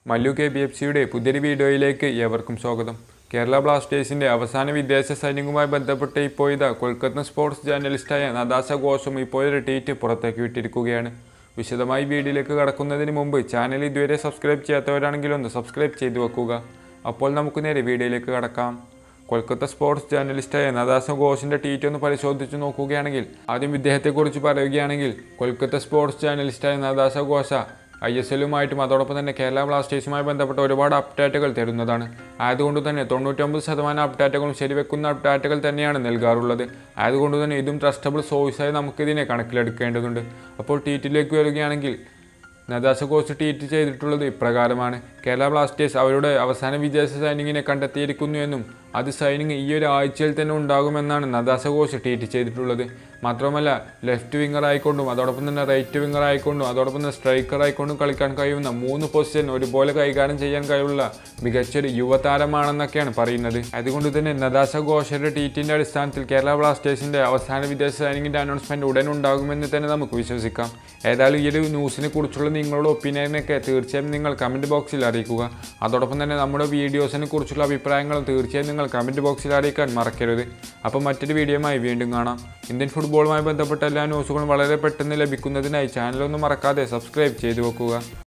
Mallu K B F സിയുടെ പുതിയൊരു വീഡിയോയിലേക്ക് ഏവർക്കും സ്വാഗതം കേരള ബ്ലാസ്റ്റേഴ്സിന്റെ അവസാന വിദേശ സൈനികവുമായി ബന്ധപ്പെട്ട് ഇപ്പോൾ ഇതാ കൊൽക്കത്ത സ്പോർട്സ് ജേർണലിസ്റ്റായ നദാസ ഘോഷും ഇപ്പോൾ ഒരു ട്വീറ്റ് പുറത്തേക്ക് വിട്ടിരിക്കുകയാണ് വിശദമായി വീഡിയോയിലേക്ക് കടക്കുന്നതിന് മുമ്പ് ചാനൽ ഇതുവരെ സബ്സ്ക്രൈബ് ചെയ്യാത്തവരാണെങ്കിൽ ഒന്ന് സബ്സ്ക്രൈബ് ചെയ്തു വെക്കുക അപ്പോൾ നമുക്ക് നേരെ വീഡിയോയിലേക്ക് കടക്കാം കൊൽക്കത്ത സ്പോർട്സ് ജേർണലിസ്റ്റായ നദാസ ഘോഷിന്റെ ട്വീറ്റ് ഒന്ന് പരിശോധിച്ച് നോക്കുകയാണെങ്കിൽ ആദ്യം ഇദ്ദേഹത്തെക്കുറിച്ച് പറയുകയാണെങ്കിൽ കൊൽക്കത്ത സ്പോർട്സ് ജേർണലിസ്റ്റായ നദാസ ഘോഷ ഐ എസ് എല്ലുമായിട്ടും അതോടൊപ്പം തന്നെ കേരള ബ്ലാസ്റ്റേഴ്സുമായി ബന്ധപ്പെട്ട ഒരുപാട് അപ്ഡേറ്റുകൾ തരുന്നതാണ് ആയതുകൊണ്ട് തന്നെ തൊണ്ണൂറ്റൊമ്പത് ശതമാനം അപ്ഡേറ്റുകളും ശരിവെക്കുന്ന അപ്ഡേറ്റുകൾ തന്നെയാണ് നൽകാറുള്ളത് ആയതുകൊണ്ട് തന്നെ ഇതും ട്രസ്റ്റബിൾ സോഴ്സായി നമുക്കിതിനെ കണക്കിലെടുക്കേണ്ടതുണ്ട് അപ്പോൾ ട്വീറ്റിലേക്ക് വരികയാണെങ്കിൽ നദാസ കോച്ച് ട്വീറ്റ് ചെയ്തിട്ടുള്ളത് ഇപ്രകാരമാണ് കേരള ബ്ലാസ്റ്റേഴ്സ് അവരുടെ അവസാന വിദേശ സൈനിങ്ങിനെ കണ്ടെത്തിയിരിക്കുന്നു എന്നും അത് സൈനിങ് ഈ ഒരു ആഴ്ചയിൽ തന്നെ ഉണ്ടാകുമെന്നാണ് നദാസ കോച്ച് ട്വീറ്റ് ചെയ്തിട്ടുള്ളത് മാത്രമല്ല ലെഫ്റ്റ് വിങ്ങർ ആയിക്കൊണ്ടും അതോടൊപ്പം തന്നെ റൈറ്റ് വിങ്ങർ ആയിക്കൊണ്ടും അതോടൊപ്പം തന്നെ സ്ട്രൈക്കർ ആയിക്കൊണ്ടും കളിക്കാൻ കഴിയുന്ന മൂന്ന് പൊസിഷൻ ഒരുപോലെ കൈകാര്യം ചെയ്യാൻ കഴിവുള്ള മികച്ചൊരു യുവതാരമാണെന്നൊക്കെയാണ് പറയുന്നത് അതുകൊണ്ട് തന്നെ നദാസ ഘോഷയുടെ ട്വീറ്റിന്റെ അടിസ്ഥാനത്തിൽ കേരള ബ്ലാസ്റ്റേഴ്സിന്റെ അവസാന വിദേശ സൈനിങ്ങിന്റെ അനൗൺസ്മെന്റ് ഉടൻ ഉണ്ടാകുമെന്ന് തന്നെ നമുക്ക് വിശ്വസിക്കാം ഏതായാലും ഈ ഒരു ന്യൂസിനെ കുറിച്ചുള്ള നിങ്ങളുടെ ഒപ്പീനിയനൊക്കെ തീർച്ചയായും നിങ്ങൾ കമന്റ് ബോക്സിൽ അറിയിക്കുക അതോടൊപ്പം തന്നെ നമ്മുടെ വീഡിയോസിനെ കുറിച്ചുള്ള അഭിപ്രായങ്ങളും തീർച്ചയായും നിങ്ങൾ കമന്റ് ബോക്സിൽ അറിയിക്കാൻ മറക്കരുത് അപ്പോൾ മറ്റൊരു വീഡിയോയുമായി വീണ്ടും കാണാം ഇന്ത്യൻ ഫുട്ബോളുമായി ബന്ധപ്പെട്ട എല്ലാ ന്യൂസുകളും വളരെ പെട്ടെന്ന് ലഭിക്കുന്നതിനായി ചാനലൊന്നും മറക്കാതെ സബ്സ്ക്രൈബ് ചെയ്തു വെക്കുക